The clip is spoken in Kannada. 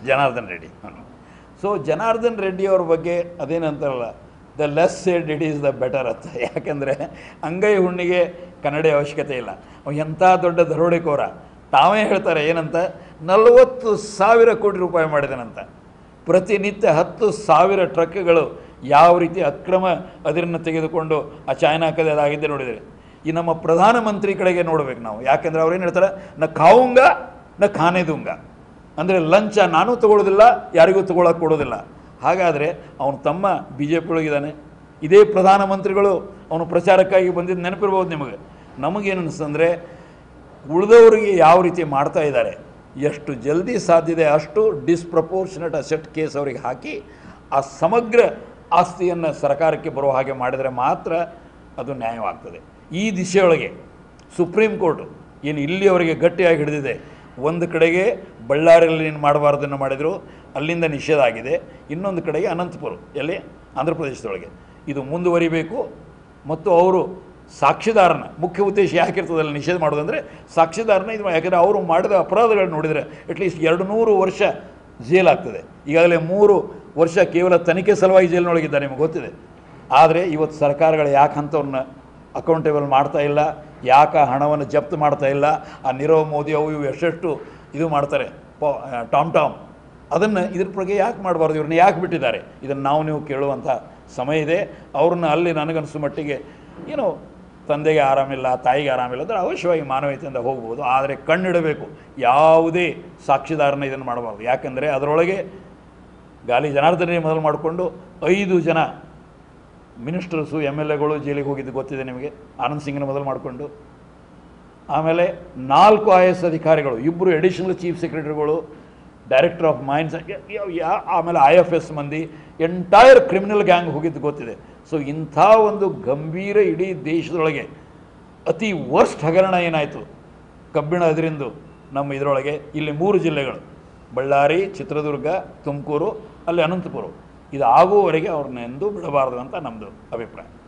ಜನಾರ್ದನ್ ರೆಡ್ಡಿ ಸೊ ಜನಾರ್ದನ್ ರೆಡ್ಡಿ ಅವ್ರ ಬಗ್ಗೆ ಅದೇನಂತಾರಲ್ಲ the less said it is the better ಅಂತ ಯಾಕೆಂದರೆ ಅಂಗೈ ಹುಣ್ಣಿಗೆ ಕನ್ನಡಿ ಅವಶ್ಯಕತೆ ಇಲ್ಲ ಅವ ಎಂಥ ದೊಡ್ಡ ದರೋಡೆಕೋರ ತಾವೇ ಹೇಳ್ತಾರೆ ಏನಂತ ನಲವತ್ತು ಸಾವಿರ ಕೋಟಿ ರೂಪಾಯಿ ಮಾಡಿದನಂತ ಪ್ರತಿನಿತ್ಯ ಹತ್ತು ಸಾವಿರ ಟ್ರಕ್ಗಳು ಯಾವ ರೀತಿ ಅಕ್ರಮ ಅದನ್ನು ತೆಗೆದುಕೊಂಡು ಆ ಚಾಯ್ನಾಕದ ಅದಾಗಿದ್ದೆ ನೋಡಿದರೆ ಈ ನಮ್ಮ ಪ್ರಧಾನಮಂತ್ರಿ ಕಡೆಗೆ ನೋಡ್ಬೇಕು ನಾವು ಯಾಕೆಂದ್ರೆ ಅವ್ರು ಏನು ಹೇಳ್ತಾರೆ ನ ಖಾವುಂಗ ನ ಖಾನೆ ದುಂಗ ಅಂದರೆ ಲಂಚ ನಾನು ತಗೊಳ್ಳೋದಿಲ್ಲ ಯಾರಿಗೂ ತಗೊಳಕ್ಕೆ ಕೊಡೋದಿಲ್ಲ ಹಾಗಾದರೆ ಅವನು ತಮ್ಮ ಬಿ ಜೆ ಪಿ ಒಳಗಿದ್ದಾನೆ ಇದೇ ಪ್ರಧಾನಮಂತ್ರಿಗಳು ಅವನು ಪ್ರಚಾರಕ್ಕಾಗಿ ಬಂದಿದ್ದು ನೆನಪಿರ್ಬೋದು ನಿಮಗೆ ನಮಗೇನು ಅನಿಸ್ತಂದರೆ ಉಳಿದವರಿಗೆ ಯಾವ ರೀತಿ ಮಾಡ್ತಾ ಇದ್ದಾರೆ ಎಷ್ಟು ಜಲ್ದಿ ಸಾಧ್ಯತೆ ಅಷ್ಟು ಡಿಸ್ಪ್ರಪೋರ್ಷನೇಟ್ ಅಸೆಟ್ ಕೇಸ್ ಅವರಿಗೆ ಹಾಕಿ ಆ ಸಮಗ್ರ ಆಸ್ತಿಯನ್ನು ಸರ್ಕಾರಕ್ಕೆ ಬರೋ ಹಾಗೆ ಮಾಡಿದರೆ ಮಾತ್ರ ಅದು ನ್ಯಾಯವಾಗ್ತದೆ ಈ ದಿಶೆಯೊಳಗೆ ಸುಪ್ರೀಂ ಕೋರ್ಟ್ ಏನು ಇಲ್ಲಿಯವರೆಗೆ ಗಟ್ಟಿಯಾಗಿ ಹಿಡಿದಿದೆ ಒಂದು ಕಡೆಗೆ ಬಳ್ಳಾರಿಯಲ್ಲಿ ಏನು ಮಾಡಬಾರ್ದನ್ನು ಮಾಡಿದರು ಅಲ್ಲಿಂದ ನಿಷೇಧ ಆಗಿದೆ ಇನ್ನೊಂದು ಕಡೆಗೆ ಅನಂತಪುರ ಎಲ್ಲಿ ಆಂಧ್ರ ಪ್ರದೇಶದೊಳಗೆ ಇದು ಮುಂದುವರಿಬೇಕು ಮತ್ತು ಅವರು ಸಾಕ್ಷಿದಾರನ ಮುಖ್ಯ ಉದ್ದೇಶ ಯಾಕಿರ್ತದಲ್ಲ ನಿಷೇಧ ಮಾಡೋದಂದರೆ ಸಾಕ್ಷಿದಾರನ ಇದು ಯಾಕಂದರೆ ಅವರು ಮಾಡಿದ ಅಪರಾಧಗಳನ್ನ ನೋಡಿದರೆ ಅಟ್ಲೀಸ್ಟ್ ಎರಡು ನೂರು ವರ್ಷ ಜೈಲ್ ಆಗ್ತದೆ ಈಗಾಗಲೇ ಮೂರು ವರ್ಷ ಕೇವಲ ತನಿಖೆ ಸಲುವಾಗಿ ಜೈಲಿನೊಳಗಿದ್ದಾರೆ ನಿಮಗೆ ಗೊತ್ತಿದೆ ಆದರೆ ಇವತ್ತು ಸರ್ಕಾರಗಳು ಯಾಕೆ ಅಂಥವ್ರನ್ನ ಅಕೌಂಟೇಬಲ್ ಮಾಡ್ತಾ ಇಲ್ಲ ಯಾಕೆ ಹಣವನ್ನು ಜಪ್ತು ಮಾಡ್ತಾ ಇಲ್ಲ ಆ ನೀರವ್ ಮೋದಿ ಅವು ಇವು ಎಷ್ಟೆಷ್ಟು ಇದು ಮಾಡ್ತಾರೆ ಪ ಟಾಮ್ ಟಾಮ್ ಅದನ್ನು ಇದ್ರ ಬಗ್ಗೆ ಯಾಕೆ ಮಾಡಬಾರ್ದು ಇವ್ರನ್ನ ಯಾಕೆ ಬಿಟ್ಟಿದ್ದಾರೆ ಇದನ್ನು ನಾವು ನೀವು ಕೇಳುವಂಥ ಸಮಯ ಇದೆ ಅವ್ರನ್ನ ಅಲ್ಲಿ ನನಗನ್ಸೋ ಮಟ್ಟಿಗೆ ಏನೋ ತಂದೆಗೆ ಆರಾಮಿಲ್ಲ ತಾಯಿಗೆ ಆರಾಮಿಲ್ಲ ಅಂದರೆ ಅವಶ್ಯವಾಗಿ ಮಾನವೀಯತೆಯಿಂದ ಹೋಗ್ಬೋದು ಆದರೆ ಕಣ್ಣಿಡಬೇಕು ಯಾವುದೇ ಸಾಕ್ಷಿದಾರನ ಇದನ್ನು ಮಾಡಬಾರ್ದು ಯಾಕೆಂದರೆ ಅದರೊಳಗೆ ಗಾಲಿ ಜನಾರ್ದನೇ ಮೊದಲು ಮಾಡಿಕೊಂಡು ಐದು ಜನ ಮಿನಿಸ್ಟರ್ಸು ಎಮ್ ಎಲ್ ಎಗಳು ಜೈಲಿಗೆ ಹೋಗಿದ್ದು ಗೊತ್ತಿದೆ ನಿಮಗೆ ಆನಂದ್ ಸಿಂಗ್ನ ಮೊದಲು ಮಾಡಿಕೊಂಡು ಆಮೇಲೆ ನಾಲ್ಕು ಐ ಎಸ್ ಅಧಿಕಾರಿಗಳು ಇಬ್ಬರು ಎಡಿಷನಲ್ ಚೀಫ್ ಸೆಕ್ರೆಟರಿಗಳು ಡೈರೆಕ್ಟರ್ ಆಫ್ ಮೈನ್ಸ್ ಯಾ ಆಮೇಲೆ ಐ ಎಫ್ ಎಸ್ ಮಂದಿ ಎಂಟೈರ್ ಕ್ರಿಮಿನಲ್ ಗ್ಯಾಂಗ್ ಹೋಗಿದ್ದು ಗೊತ್ತಿದೆ ಸೊ ಇಂಥ ಒಂದು ಗಂಭೀರ ಇಡೀ ದೇಶದೊಳಗೆ ಅತಿ ವರ್ಸ್ಟ್ ಹಗರಣ ಏನಾಯಿತು ಕಬ್ಬಿಣ ಅದರಿಂದು ನಮ್ಮ ಇದರೊಳಗೆ ಇಲ್ಲಿ ಮೂರು ಜಿಲ್ಲೆಗಳು ಬಳ್ಳಾರಿ ಚಿತ್ರದುರ್ಗ ತುಮಕೂರು ಅಲ್ಲಿ ಅನಂತಪುರ ಇದು ಆಗುವವರೆಗೆ ಅವ್ರನ್ನ ಎಂದೂ ಬಿಡಬಾರ್ದು ಅಂತ ನಮ್ಮದು ಅಭಿಪ್ರಾಯ